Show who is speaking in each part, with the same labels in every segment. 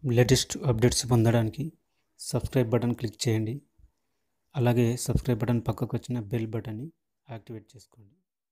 Speaker 1: latest updates పొందడానికి subscribe button click చేయండి అలాగే సబ్స్క్రైబ్ బటన్ పక్కకు వచ్చిన బెల్ బటన్ని యాక్టివేట్ చేసుకోండి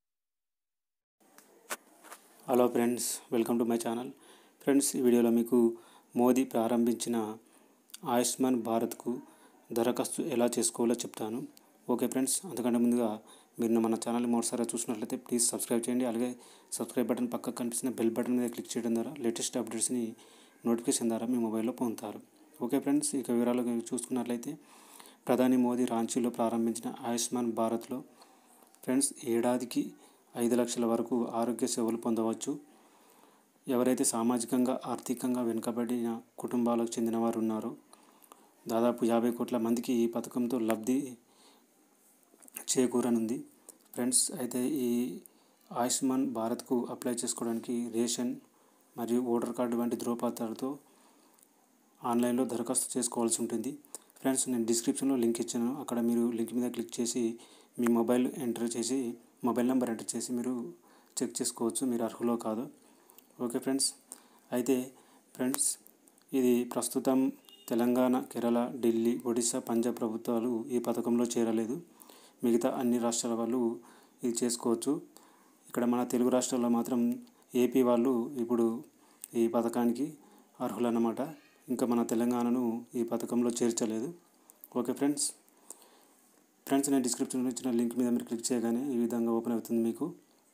Speaker 1: hello friends welcome to my channel friends ఈ వీడియోలో మీకు మోదీ ప్రారంభించిన ఆయుష్మాన్ భారత్కు దరఖాస్తు ఎలా చేసుకోవాలో చెప్తాను ఓకే ఫ్రెండ్స్ అంతకంటే ముందుగా మీరు మన ఛానల్ మరోసారి చూసినట్లయితే ప్లీజ్ సబ్స్క్రైబ్ చేయండి అలాగే సబ్స్క్రైబ్ బటన్ పక్కకు కనిపిస్తున్న బెల్ బటన్ మీద క్లిక్ చేయడం ద్వారా లేటెస్ట్ అప్డేట్స్ని నోటిఫికేషన్ ద్వారా మీ మొబైల్లో పొందుతారు ఓకే ఫ్రెండ్స్ ఇక వివరాలు చూసుకున్నట్లయితే ప్రధాని మోదీ రాంచీలో ప్రారంభించిన ఆయుష్మాన్ భారత్లో ఫ్రెండ్స్ ఏడాదికి ఐదు లక్షల వరకు ఆరోగ్య సేవలు పొందవచ్చు ఎవరైతే సామాజికంగా ఆర్థికంగా వెనుకబడిన కుటుంబాలకు చెందిన వారు ఉన్నారో దాదాపు యాభై కోట్ల మందికి ఈ పథకంతో లబ్ధి చేకూరనుంది ఫ్రెండ్స్ అయితే ఈ ఆయుష్మాన్ భారత్కు అప్లై చేసుకోవడానికి రేషన్ మరియు ఓటర్ కార్డు వంటి ధృవపత్రాలతో ఆన్లైన్లో దరఖాస్తు చేసుకోవాల్సి ఉంటుంది ఫ్రెండ్స్ నేను డిస్క్రిప్షన్లో లింక్ ఇచ్చాను అక్కడ మీరు లింక్ మీద క్లిక్ చేసి మీ మొబైల్ ఎంటర్ చేసి మొబైల్ నెంబర్ ఎంటర్ చేసి మీరు చెక్ చేసుకోవచ్చు మీరు అర్హులో కాదు ఓకే ఫ్రెండ్స్ అయితే ఫ్రెండ్స్ ఇది ప్రస్తుతం తెలంగాణ కేరళ ఢిల్లీ ఒడిశా పంజాబ్ ప్రభుత్వాలు ఈ పథకంలో చేరలేదు మిగతా అన్ని రాష్ట్రాల వాళ్ళు ఇది చేసుకోవచ్చు ఇక్కడ మన తెలుగు రాష్ట్రాల్లో మాత్రం ఏపీ వాళ్ళు ఇప్పుడు ఈ పథకానికి అర్హులన్నమాట ఇంకా మన తెలంగాణను ఈ పథకంలో చేర్చలేదు ఓకే ఫ్రెండ్స్ ఫ్రెండ్స్ నేను డిస్క్రిప్షన్లో ఇచ్చిన లింక్ మీద మీరు క్లిక్ చేయగానే ఈ విధంగా ఓపెన్ అవుతుంది మీకు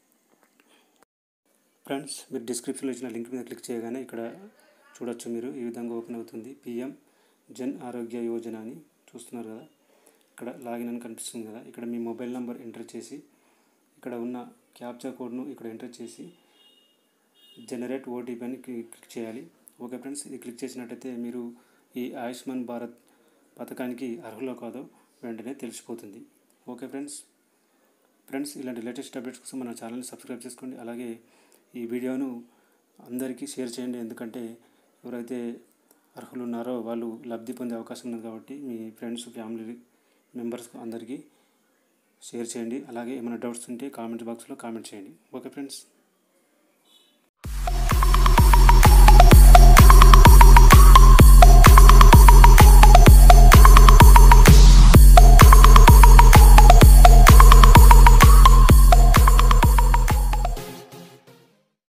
Speaker 1: ఫ్రెండ్స్ మీరు డిస్క్రిప్షన్లో ఇచ్చిన లింక్ మీద క్లిక్ చేయగానే ఇక్కడ చూడొచ్చు మీరు ఈ విధంగా ఓపెన్ అవుతుంది పిఎం జన్ ఆరోగ్య యోజన అని చూస్తున్నారు కదా ఇక్కడ లాగిన్ అని కనిపిస్తుంది కదా ఇక్కడ మీ మొబైల్ నెంబర్ ఎంటర్ చేసి ఇక్కడ ఉన్న క్యాప్చా కోడ్ను ఇక్కడ ఎంటర్ చేసి జనరేట్ ఓటీపీ అని క్లిక్ చేయాలి ఓకే ఫ్రెండ్స్ ఇది క్లిక్ చేసినట్టయితే మీరు ఈ ఆయుష్మాన్ భారత్ పథకానికి అర్హులో కాదో వెంటనే తెలిసిపోతుంది ఓకే ఫ్రెండ్స్ ఫ్రెండ్స్ ఇలాంటి లేటెస్ట్ అప్డేట్స్ కోసం మన ఛానల్ని సబ్స్క్రైబ్ చేసుకోండి అలాగే ఈ వీడియోను అందరికీ షేర్ చేయండి ఎందుకంటే ఎవరైతే అర్హులు ఉన్నారో వాళ్ళు లబ్ధి పొందే అవకాశం ఉంది కాబట్టి మీ ఫ్రెండ్స్ ఫ్యామిలీ మెంబర్స్ అందరికీ షేర్ చేయండి అలాగే ఏమైనా డౌట్స్ ఉంటే కామెంట్ బాక్స్లో కామెంట్ చేయండి ఓకే ఫ్రెండ్స్